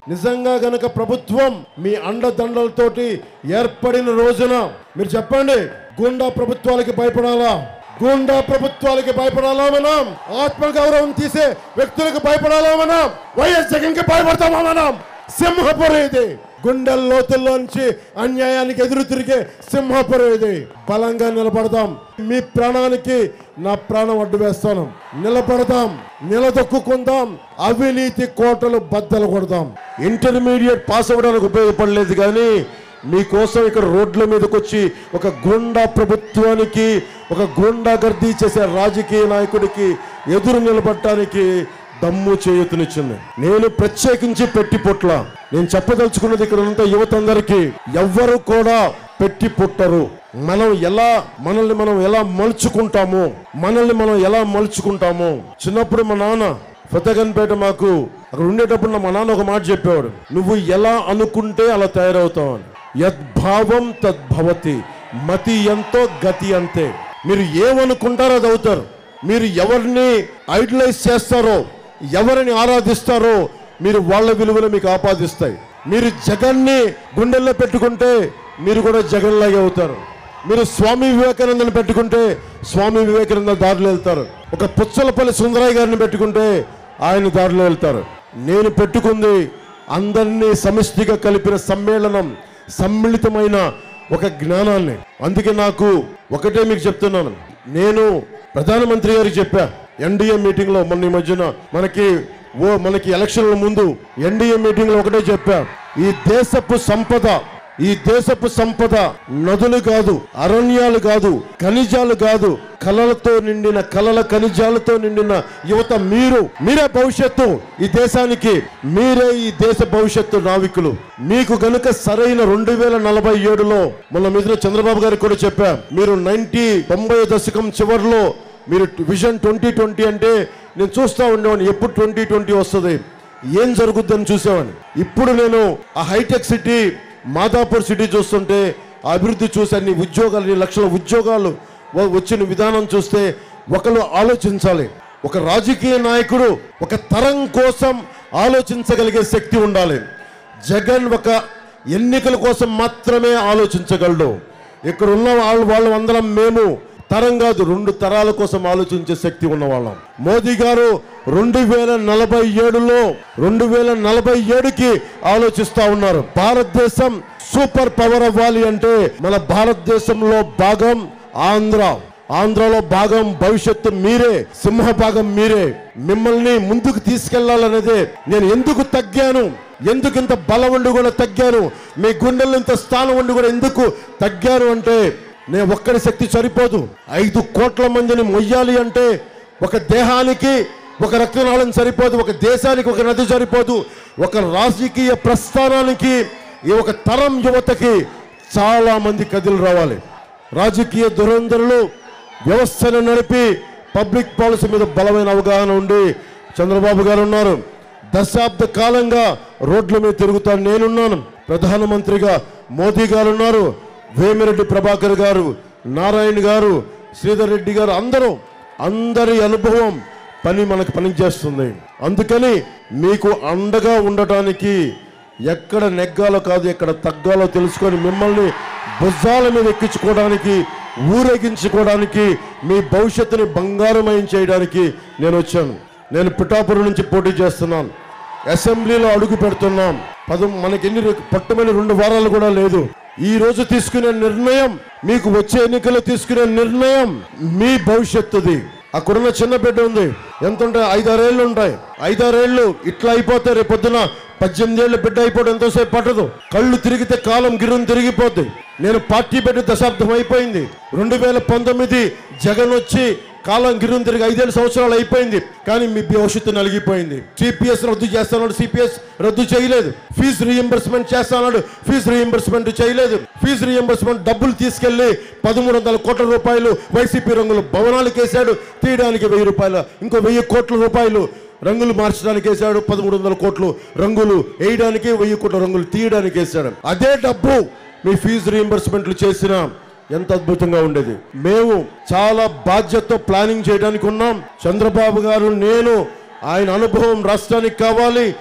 నిజంగా గనక ప్రభుత్వం మీ అండదండలతోటి ఏర్పడిన రోజున మీరు చెప్పండి గుండా ప్రభుత్వాలకి భయపడాలా గుండా ప్రభుత్వాలకి భయపడాలా మనం ఆత్మగౌరవం తీసే వ్యక్తులకు భయపడాలా మనం వైఎస్ జగన్ కి భయపడతామా మనం సింహపురం ఇది గుండెల లోతుల్లోంచి అన్యాయానికి ఎదురు తిరిగే సింహపురం ఇది బలంగా నిలబడదాం మీ ప్రాణానికి నా ప్రాణం అడ్డు వేస్తాను నిలబడదాం నిలదొక్కుందాం అవినీతి కోటలు బద్దలు కొడదాం ఇంటర్మీడియట్ పాస్ అవ్వడానికి ఉపయోగపడలేదు కానీ మీకోసం ఇక్కడ రోడ్ల మీదకి వచ్చి ఒక గుండా ప్రభుత్వానికి ఒక గుండా గర్దీ చేసే రాజకీయ నాయకుడికి ఎదురు నిలబడటానికి దమ్ము చేయూతనిచ్చింది నేను ప్రత్యేకించి పెట్టి పుట్ల నేను చెప్పదలుచుకున్నది ఇక్కడ ఉన్న యువత అందరికీ ఎవ్వరు కూడా పెట్టి పుట్టరు మనం ఎలా మనల్ని మనం ఎలా మలుచుకుంటామో మనల్ని మనం ఎలా మలుచుకుంటామో చిన్నప్పుడు మా నాన్న ఫతగన్పేట మాకు అక్కడ ఉండేటప్పుడు నా మా నాన్న ఒక మాట చెప్పేవాడు నువ్వు ఎలా అనుకుంటే అలా తయారవుతావు అని యద్భావం తద్భవతి మతి ఎంతో గతి అంతే మీరు ఏమనుకుంటారో అది అవుతారు మీరు ఎవరిని ఐడలైజ్ చేస్తారో ఎవరిని ఆరాధిస్తారో మీరు వాళ్ళ విలువలు మీకు ఆపాదిస్తాయి మీరు జగన్ని గుండెల్లో పెట్టుకుంటే మీరు కూడా జగన్ లాగే అవుతారు మీరు స్వామి వివేకానందని పెట్టుకుంటే స్వామి వివేకానంద దారిలో వెళ్తారు ఒక పుచ్చలపల్లి సుందరయ్య గారిని పెట్టుకుంటే ఆయన దారిలో వెళ్తారు నేను పెట్టుకుంది అందరినీ సమిష్టిగా కలిపిన సమ్మేళనం సమ్మిళితమైన ఒక జ్ఞానాన్ని అందుకే నాకు ఒకటే మీకు చెప్తున్నాను నేను ప్రధానమంత్రి గారికి చెప్పా ఎన్డీఏ మీటింగ్ లో మొన్న ఈ మధ్యన మనకి ఓ మనకి ఎలక్షన్ల ముందు ఎన్డీఏ మీటింగ్ లో ఒకటే చెప్పా ఈ దేశపు సంపద ఈ దేశపు సంపద నదులు కాదు అరణ్యాలు కాదు ఖనిజాలు కాదు కళలతో నిండిన కళల ఖనిజాలతో నిండిన యువత మీరు మీరే భవిష్యత్తు ఈ దేశానికి మీరే ఈ దేశ భవిష్యత్తు నావికులు మీకు గనుక సరైన రెండు వేల నలభై ఏడులో మొన్న మిదిన చంద్రబాబు గారికి కూడా చెప్పా మీరు నైన్టీ తొంభై దశకం చివరిలో మీరు విజన్ ట్వంటీ ట్వంటీ అంటే నేను చూస్తా ఉండేవాడిని ఎప్పుడు ట్వంటీ ట్వంటీ వస్తుంది ఏం జరుగుద్దని చూసేవాడిని ఇప్పుడు నేను ఆ హైటెక్ సిటీ మాదాపూర్ సిటీ చూస్తుంటే ఆ అభివృద్ధి చూసి అన్ని ఉద్యోగాలు అన్ని లక్షల ఉద్యోగాలు వ- వచ్చిన విధానం చూస్తే ఒకరు ఆలోచించాలి ఒక రాజకీయ నాయకుడు ఒక తరం కోసం ఆలోచించగలిగే శక్తి ఉండాలి జగన్ ఒక ఎన్నికల కోసం మాత్రమే ఆలోచించగలడు ఇక్కడ ఉన్న వాళ్ళు వాళ్ళు అందరం మేము తరం కాదు రెండు తరాల కోసం ఆలోచించే శక్తి ఉన్నవాళ్ళం మోదీ గారు రెండు వేల నలభై ఏడులో రెండు వేల నలభై ఏడుకి ఆలోచిస్తా ఉన్నారు భారతదేశం సూపర్ పవర్ అవ్వాలి అంటే మన భారతదేశంలో భాగం ఆంధ్ర ఆంధ్రలో భాగం భవిష్యత్తు మీరే సింహ భాగం మీరే మిమ్మల్ని ముందుకు తీసుకెళ్లాలనేదే నేను ఎందుకు తగ్గాను ఎందుకు ఇంత బలం ఉండి కూడా తగ్గాను మీ గుండెల్లో ఇంత స్థానం ఉండి కూడా ఎందుకు తగ్గాను అంటే నేను ఒక్కడి శక్తి సరిపోదు ఐదు కోట్ల మందిని మొయ్యాలి అంటే ఒక దేహానికి ఒక రక్తనాళం సరిపోదు ఒక దేశానికి ఒక నది సరిపోదు ఒక రాజకీయ ప్రస్థానానికి ఈ ఒక తరం యువతకి చాలా మంది కదిలి రావాలి రాజకీయ దురంధరులు వ్యవస్థను నడిపి పబ్లిక్ పాలసీ మీద బలమైన అవగాహన ఉండి చంద్రబాబు గారు ఉన్నారు దశాబ్ద కాలంగా రోడ్ల మీద తిరుగుతాను నేనున్నాను ప్రధానమంత్రిగా మోదీ గారు ఉన్నారు వేమిరెడ్డి ప్రభాకర్ గారు నారాయణ గారు శ్రీధర్ రెడ్డి గారు అందరూ అందరి అనుభవం పని మనకు పనిచేస్తుంది అందుకని మీకు అండగా ఉండటానికి ఎక్కడ నెగ్గాలో కాదు ఎక్కడ తగ్గాలో తెలుసుకొని మిమ్మల్ని భుజాల మీద ఎక్కించుకోవడానికి ఊరేగించుకోవడానికి మీ భవిష్యత్తుని బంగారమయం చేయడానికి నేను వచ్చాను నేను పిఠాపురం నుంచి పోటీ చేస్తున్నాను అసెంబ్లీలో అడుగు పెడుతున్నాం పద మనకి ఎన్ని రో- పట్టుమని రెండు వారాలు కూడా లేదు ఈ రోజు తీసుకునే నిర్ణయం మీకు వచ్చే ఎన్నికల్లో తీసుకునే నిర్ణయం మీ భవిష్యత్తుది అక్కడున్న చిన్న బిడ్డ ఉంది ఎంత ఉంటాయి ఐదారేళ్ళు ఉంటాయి ఐదారేళ్ళు ఇట్లా అయిపోతే రేపు పొద్దున పద్దెనిమిది ఏళ్ళు బిడ్డ అయిపోవడం ఎంతోసేపు పట్టదు కళ్ళు తిరిగితే కాలం గిరుని తిరిగిపోద్ది నేను పార్టీ పెట్టి దశాబ్దం అయిపోయింది రెండు వేల పంతొమ్మిది జగన్ వచ్చి కాలం గిరుని తిరిగి ఐదేళ్ళు సంవత్సరాలు అయిపోయింది కానీ మీ భవిష్యత్తు నలిగిపోయింది సిపిఎస్ రద్దు చేస్తాడు సిపిఎస్ రద్దు చేయలేదు ఫీజు రీఎంబర్స్మెంట్ చేస్తాడు ఫీజు రీఎంబర్స్మెంట్ చేయలేదు ఫీజు రీఎంబర్స్మెంట్ డబ్బులు తీసుకెళ్లి పదమూడు వందల కోట్ల రూపాయలు వైసీపీ రంగులు భవనాలకు వేశాడు తీయడానికి వెయ్యి రూపాయలు ఇంకో వెయ్యి కోట్ల రూపాయలు రంగులు మార్చడానికి వేశాడు పదమూడు వందల కోట్లు రంగులు వేయడానికి వెయ్యి కోట్ల రంగులు తీయడానికి వేశాడు అదే డబ్బు మీ ఫీజు రీఎంబర్స్మెంట్లు చేసిన ఎంత అద్భుతంగా ఉండేది మేము చాలా బాధ్యతతో ప్లానింగ్ చేయడానికి ఉన్నాం చంద్రబాబు గారు నేను ఆయన అనుభవం రాష్ట్రానికి కావాలి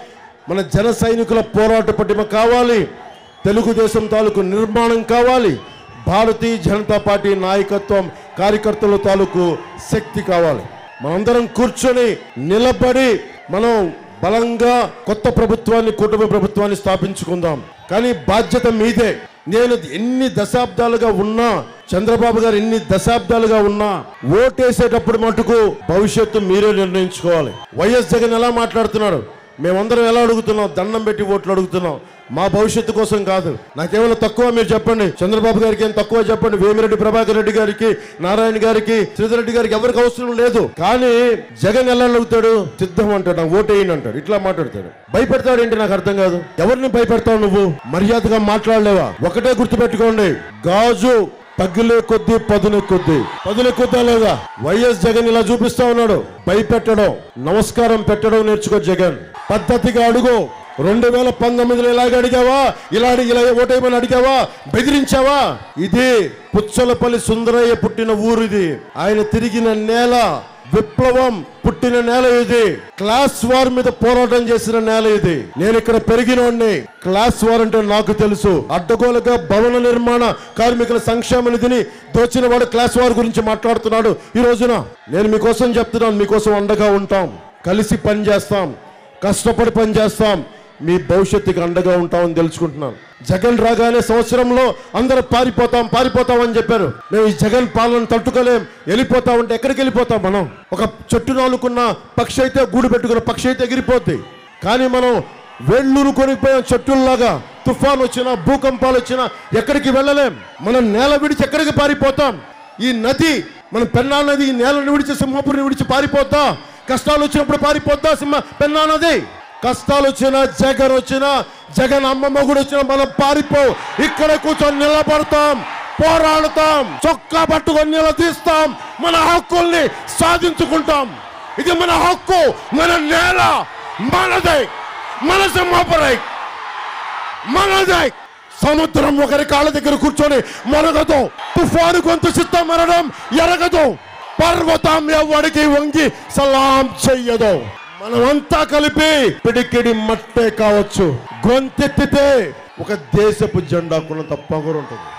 మన జన సైనికుల పోరాట పటిమ కావాలి తెలుగుదేశం తాలూకు నిర్మాణం కావాలి భారతీయ జనతా పార్టీ నాయకత్వం కార్యకర్తల తాలూకు శక్తి కావాలి మనందరం కూర్చొని నిలబడి మనం బలంగా కొత్త ప్రభుత్వాన్ని కూటమి ప్రభుత్వాన్ని స్థాపించుకుందాం కానీ బాధ్యత మీదే నేను ఎన్ని దశాబ్దాలుగా ఉన్నా చంద్రబాబు గారు ఎన్ని దశాబ్దాలుగా ఉన్నా ఓటేసేటప్పుడు మటుకు భవిష్యత్తు మీరే నిర్ణయించుకోవాలి వైఎస్ జగన్ ఎలా మాట్లాడుతున్నాడు మేమందరం ఎలా అడుగుతున్నాం దండం పెట్టి ఓట్లు అడుగుతున్నాం మా భవిష్యత్తు కోసం కాదు నాకేమైనా తక్కువ మీరు చెప్పండి చంద్రబాబు గారికి ఏం తక్కువ చెప్పండి వేమిరెడ్డి ప్రభాకర్ రెడ్డి గారికి నారాయణ గారికి శ్రీధర్ రెడ్డి గారికి ఎవరికి అవసరం లేదు కానీ జగన్ ఎలా అడుగుతాడు సిద్ధం అంటాడు నాకు ఓటేయని అంటాడు ఇట్లా మాట్లాడతాడు భయపెడతాడు ఏంటి నాకు అర్థం కాదు ఎవరిని భయపెడతావు నువ్వు మర్యాదగా మాట్లాడలేవా ఒకటే గుర్తుపెట్టుకోండి గాజు పగిలే కొద్దీ పదునే కొద్దీ పదునే కొద్దా లేదా వైఎస్ జగన్ ఇలా చూపిస్తా ఉన్నాడు భయపెట్టడం నమస్కారం పెట్టడం నేర్చుకో జగన్ పద్ధతిగా అడుగు రెండు వేల పంతొమ్మిదిలో ఇలాగ అడిగావా ఇలా అడిగి ఇలా ఓటేయమని అడిగావా బెదిరించావా ఇది పుచ్చలపల్లి సుందరయ్య పుట్టిన ఊరు ఇది ఆయన తిరిగిన నేల విప్లవం పుట్టిన నేల ఇది క్లాస్ వార్ మీద పోరాటం చేసిన నేల ఇది నేను ఇక్కడ పెరిగినోడిని క్లాస్ వార్ అంటే నాకు తెలుసు అడ్డగోలుగా భవన నిర్మాణ కార్మికుల సంక్షేమ నిధిని దోచిన వాడు క్లాస్ వార్ గురించి మాట్లాడుతున్నాడు ఈ రోజున నేను మీకోసం చెప్తున్నాను మీకోసం అండగా ఉంటాం కలిసి పని చేస్తాం కష్టపడి పని చేస్తాం మీ భవిష్యత్తుకి అండగా ఉంటామని తెలుసుకుంటున్నాను జగన్ రాగానే సంవత్సరంలో అందరూ పారిపోతాం పారిపోతాం అని చెప్పారు మేము ఈ జగన్ పాలన తట్టుకోలేం వెళ్ళిపోతామంటే ఎక్కడికి వెళ్ళిపోతాం మనం ఒక చెట్టు నాలుకున్న పక్షి అయితే గూడు పెట్టుకున్న పక్షి అయితే ఎగిరిపోద్ది కానీ మనం వేళ్ళూరు కొనిపోయాం చెట్టుల్లాగా తుఫాన్ వచ్చినా భూకంపాలు వచ్చినా ఎక్కడికి వెళ్ళలేం మనం నేల విడిచి ఎక్కడికి పారిపోతాం ఈ నది మన పెన్నా నది ఈ నేలను విడిచి సింహపురిని విడిచి పారిపోతా కష్టాలు వచ్చినప్పుడు పారిపోతా సింహ పెన్నా నది కష్టాలు వచ్చినా జగన్ వచ్చినా జగన్ అమ్మమ్మ కూడా వచ్చినా మనం పారిపో ఇక్కడ కూర్చొని నిలబడతాం పోరాడతాం చొక్కా పట్టుకొని నిలదీస్తాం మన హక్కుల్ని సాధించుకుంటాం ఇది మన హక్కు మన నేల మనదే మన సింహపురై మనదే సముద్రం ఒకరి కాళ్ళ దగ్గర కూర్చొని మరగదు తుఫాను గొంతు చిత్తం మరడం ఎరగదు పర్వతం ఎవడికి వంగి సలాం చెయ్యదు మనమంతా కలిపి పిడికిడి మట్టే కావచ్చు గొంతెత్తితే ఒక దేశపు జెండా కొనంత పొగరు ఉంటుంది